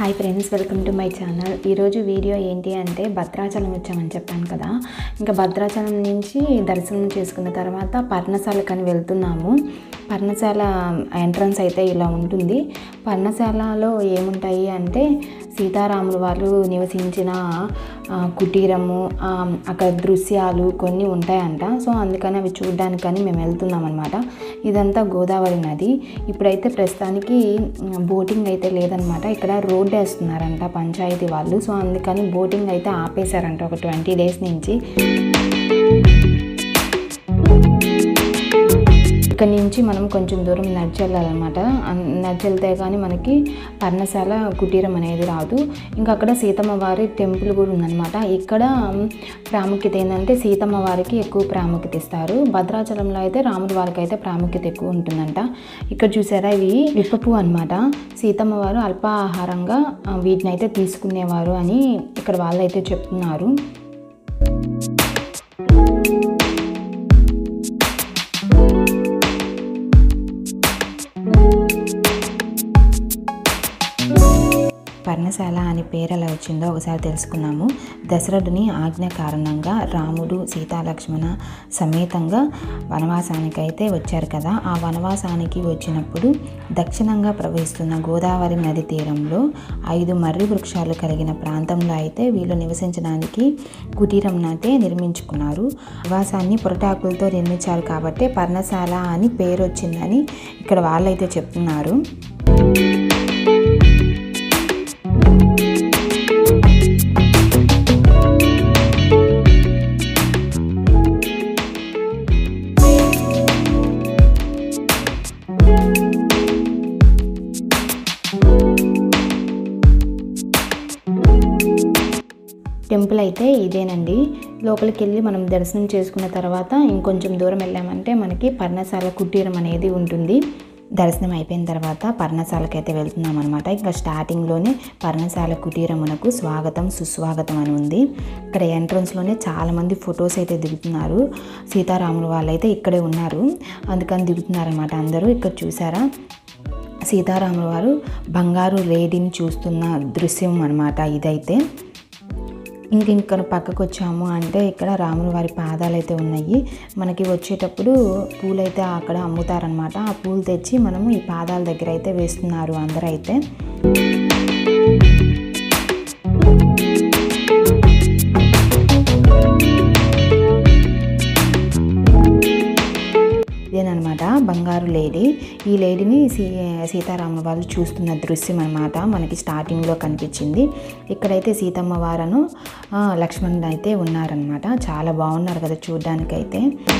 hi friends welcome to my channel ఈరోజు video ఏంటి అంటే భద్రాచలం వచ్చామని చెప్పాను కదా ఇంకా భద్రాచలం నుంచి దర్శనం చేసుకున్న తర్వాత పర్ణశాలకని వెళ్తున్నాము పర్ణశాల ఎంట్రన్స్ అయితే ఇలా ఉంటుంది పర్ణశాలలో ఏముంటాయి అంటే సీతారాములు వాళ్ళు నివసించిన ఆ, కుటీరము ఆ, అక్కడ దృశ్యాలు కొన్ని ఉంటాయంట సో అందుకని అవి చూడడానికని మేము వెళ్తున్నాం అనమాట ఇదంతా గోదావరి నది ఇప్పుడైతే ప్రస్తుతానికి ఉమ్, బోటింగ్ అయితే లేదనమాట ఇక్కడ రోడ్ వేస్తున్నారంట పంచాయతీ వాళ్ళు సో అందుకని బోటింగ్ అయితే ఆపేశారంట ఒక ట్వంటీ డేస్ నుంచి ఇక్కడ నుంచి మనం కొంచెం దూరం నడిచెళ్ళాలన్నమాట అన్- నడిచెళ్తే కానీ మనకి పర్ణశాల కుటీరం అనేది రాదు ఇంకా అక్కడ సీతమ్మ వారి టెంపుల్ కూడా ఉందన్నమాట ఇక్కడ మ్, ప్రాముఖ్యత ఏంటంటే సీతమ్మ వారికి ఎక్కువ ప్రాముఖ్యత ఇస్తారు భద్రాచలంలో అయితే రాముడి వారికి అయితే ప్రాముఖ్యత ఎక్కువ ఉంటుందంట ఇక్కడ చూసారా ఇవి విప్పపు అనమాట సీతమ్మ వారు అల్పాహారంగా ఆ, వీటిని అయితే తీసుకునేవారు అని ఇక్కడ వాళ్ళైతే చెప్తున్నారు పర్ణశాల అనే పేరు ఎలా వచ్చిందో ఒకసారి తెలుసుకున్నాము దశరథుని ఆజ్ఞ కారణంగా రాముడు సీతా లక్ష్మణ సమేతంగా వనవాసానికి అయితే వచ్చారు కదా ఆ వనవాసానికి వచ్చినప్పుడు దక్షిణంగా ప్రవహిస్తున్న గోదావరి నది తీరంలో ఐదు మర్రి వృక్షాలు కలిగిన ప్రాంతంలో అయితే వీళ్ళు నివసించడానికి కుటీరం అయితే నిర్మించుకున్నారు నివాసాన్ని పొరటాకులతో నిర్మించారు కాబట్టి పర్ణశాల అని పేరు వచ్చిందని ఇక్కడ వాళ్ళైతే చెప్తున్నారు టెంపుల్ అయితే ఇదేనండి లోపలికి వెళ్ళి మనం దర్శనం చేసుకున్న తర్వాత ఇంకొంచెం దూరం వెళ్ళామంటే మనకి పర్ణశాల కుటీరం అనేది ఉంటుంది దర్శనం అయిపోయిన తర్వాత పర్ణశాలకి అయితే వెళ్తున్నాం అనమాట ఇంకా స్టార్టింగ్లోనే పర్ణశాల కుటీరమునకు స్వాగతం సుస్వాగతం అని ఉంది ఇక్కడ ఎంట్రన్స్లోనే చాలామంది ఫొటోస్ అయితే దిగుతున్నారు సీతారాములు వాళ్ళు అయితే ఇక్కడే ఉన్నారు అందుకని దిగుతున్నారనమాట అందరూ ఇక్కడ చూసారా సీతారాముల వారు బంగారు లేడీని చూస్తున్న దృశ్యం అనమాట ఇదైతే ఇంక ఇక్కడ పక్కకు వచ్చాము అంటే ఇక్కడ రాముల వారి పాదాలు అయితే ఉన్నాయి మనకి వచ్చేటప్పుడు పూలు అయితే అక్కడ అమ్ముతారనమాట ఆ పూలు తెచ్చి మనము ఈ పాదాల దగ్గర అయితే వేస్తున్నారు అందరూ అయితే ఇదేనమాట బంగారు లేడీ ఈ లేడీని సీ సీతారాముల వాళ్ళు చూస్తున్న దృశ్యం అనమాట మనకి స్టార్టింగ్లో కనిపించింది ఇక్కడైతే సీతమ్మ వారను ఆ, లక్ష్మణుడు అయితే ఉన్నారనమాట చాలా బాగున్నారు కదా చూడ్డానికైతే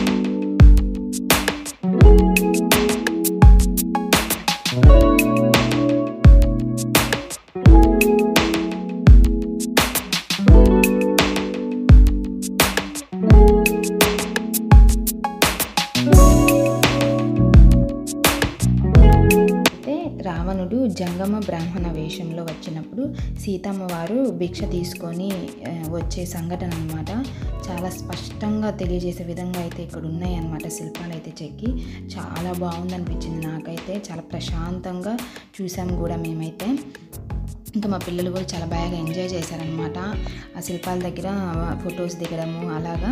అయితే రావణుడు జంగమ బ్రాహ్మణ వేషంలో వచ్చినప్పుడు సీతమ్మ వారు భిక్ష తీసుకొని ఆ, వచ్చే సంఘటన అనమాట చాలా స్పష్టంగా తెలియజేసే విధంగా అయితే ఇక్కడ ఉన్నాయి అన్నమాట శిల్పాలు అయితే చెక్కి చాలా బాగుంది అనిపించింది నాకైతే చాలా ప్రశాంతంగా చూసాం కూడా మేమైతే ఇంకా మా పిల్లలు కూడా చాలా బాగా ఎంజాయ్ చేశారనమాట ఆ శిల్పాల దగ్గర ఫొటోస్ దిగడము అలాగా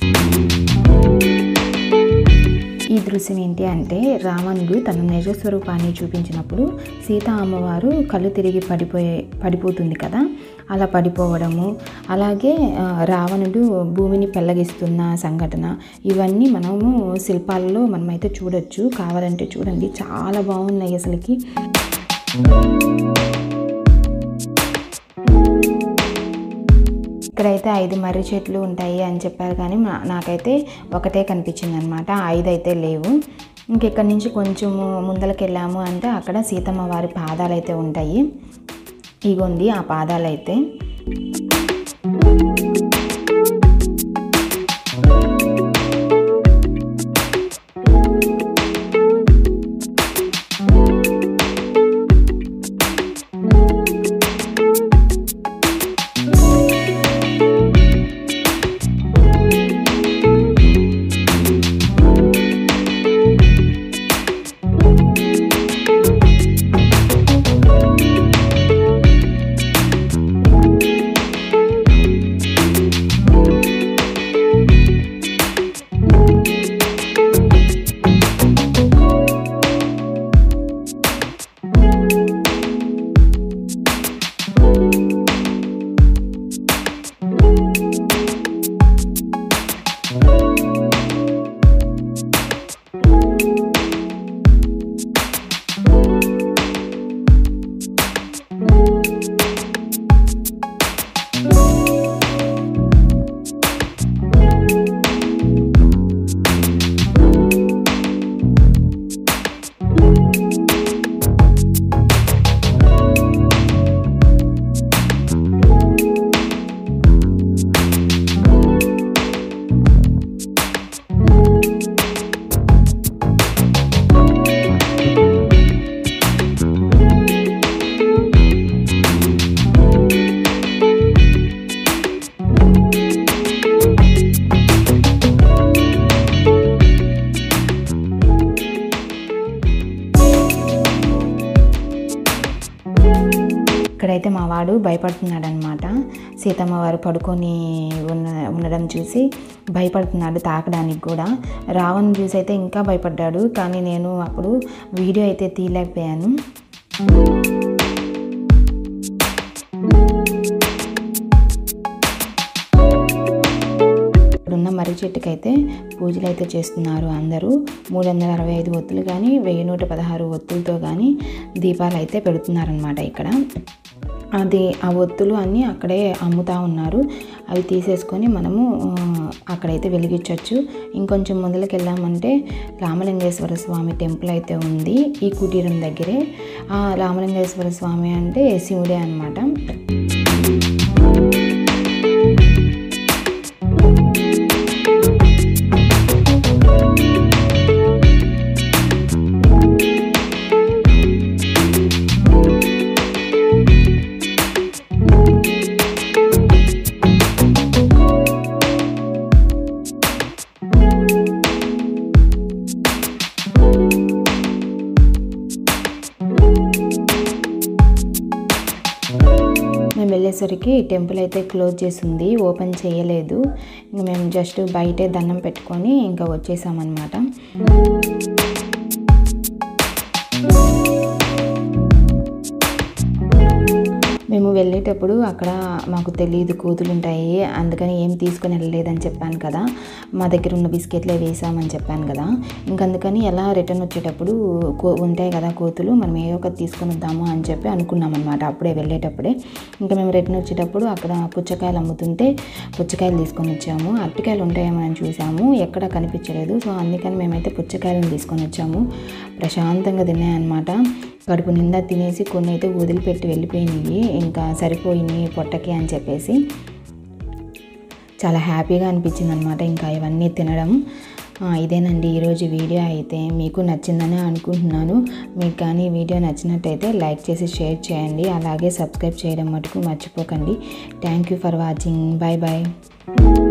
ఈ దృశ్యం ఏంటి అంటే రావణుడు తన నిజ స్వరూపాన్ని చూపించినప్పుడు సీతా అమ్మవారు కళ్ళు తిరిగి పడిపోయే పడిపోతుంది కదా అలా పడిపోవడము అలాగే ఆ, రావణుడు భూమిని పెళ్ళగిస్తున్న సంఘటన ఇవన్నీ మనము శిల్పాలలో మనమైతే చూడొచ్చు కావాలంటే చూడండి చాలా బాగున్నాయి అసలుకి ఇక్కడైతే ఐదు మర్రి చెట్లు ఉంటాయి అని చెప్పారు కానీ నా- నాకైతే ఒకటే కనిపించింది అనమాట ఐదు అయితే లేవు ఇంకెక్కడి నుంచి కొంచెం ముందరికి వెళ్ళాము అంటే అక్కడ సీతమ్మ వారి పాదాలు అయితే ఉంటాయి ఇగోండి ఆ పాదాలు అయితే ఇక్కడైతే మా వాడు భయపడుతున్నాడు అనమాట సీతమ్మ వారు పడుకొని ఉన్న ఉండడం చూసి భయపడుతున్నాడు తాకడానికి కూడా రావణ్ చూసి అయితే ఇంకా భయపడ్డాడు కానీ నేను అప్పుడు వీడియో అయితే తీయలేకపోయాను ఇప్పుడున్న మర్రి చెట్టుకైతే పూజలు అయితే చేస్తున్నారు అందరూ మూడు వందల అరవై ఐదు ఒత్తులు కానీ వెయ్యి నూట పదహారు ఒత్తులతో కానీ దీపాలు అయితే పెడుతున్నారనమాట ఇక్కడ అది ఆ ఒత్తులు అన్నీ అక్కడే అమ్ముతా ఉన్నారు అవి తీసేసుకొని మనము ఆ, అక్కడైతే వెలిగించవచ్చు ఇంకొంచెం ముందుకు వెళ్ళామంటే రామలింగేశ్వర స్వామి టెంపుల్ అయితే ఉంది ఈ కుటీరం దగ్గరే ఆ రామలింగేశ్వర స్వామి అంటే శివుడే అనమాట మేము వెళ్ళేసరికి టెంపుల్ అయితే క్లోజ్ చేసి ఉంది ఓపెన్ చేయలేదు ఇంక మేము జస్ట్ బయటే దండం పెట్టుకొని ఇంకా వచ్చేసామన్నమాట మేము వెళ్ళేటప్పుడు అక్కడ మాకు తెలియదు కోతులు ఉంటాయి అందుకని ఏం తీసుకొని వెళ్ళలేదని చెప్పాను కదా మా దగ్గర ఉన్న బిస్కెట్లే వేసామని చెప్పాను కదా ఇంకందుకని ఎలా రిటర్న్ వచ్చేటప్పుడు కో ఉంటాయి కదా కోతులు మనం ఏ ఒకటి తీసుకొని వద్దాము అని చెప్పి అనుకున్నాం అనమాట అప్పుడే వెళ్ళేటప్పుడే ఇంకా మేము రిటర్న్ వచ్చేటప్పుడు అక్కడ పుచ్చకాయలు అమ్ముతుంటే పుచ్చకాయలు తీసుకొని వచ్చాము అరటికాయలు ఉంటాయేమో అని చూసాము ఎక్కడ కనిపించలేదు సో అందుకని మేమైతే పుచ్చకాయలను తీసుకొని వచ్చాము ప్రశాంతంగా తిన్నాయన్నమాట కడుపు నిండా తినేసి కొన్ని అయితే వదిలిపెట్టి వెళ్ళిపోయినాయి ఇంకా సరిపోయినాయి పొట్టకి అని చెప్పేసి చాలా హ్యాపీగా అనిపించింది అనమాట ఇంకా ఇవన్నీ తినడం ఆ, ఇదేనండి ఈరోజు వీడియో అయితే మీకు నచ్చిందని అనుకుంటున్నాను మీకు కానీ ఈ వీడియో నచ్చినట్టయితే లైక్ చేసి షేర్ చేయండి అలాగే సబ్స్క్రైబ్ చేయడం మటుకు మర్చిపోకండి thank you for watching bye bye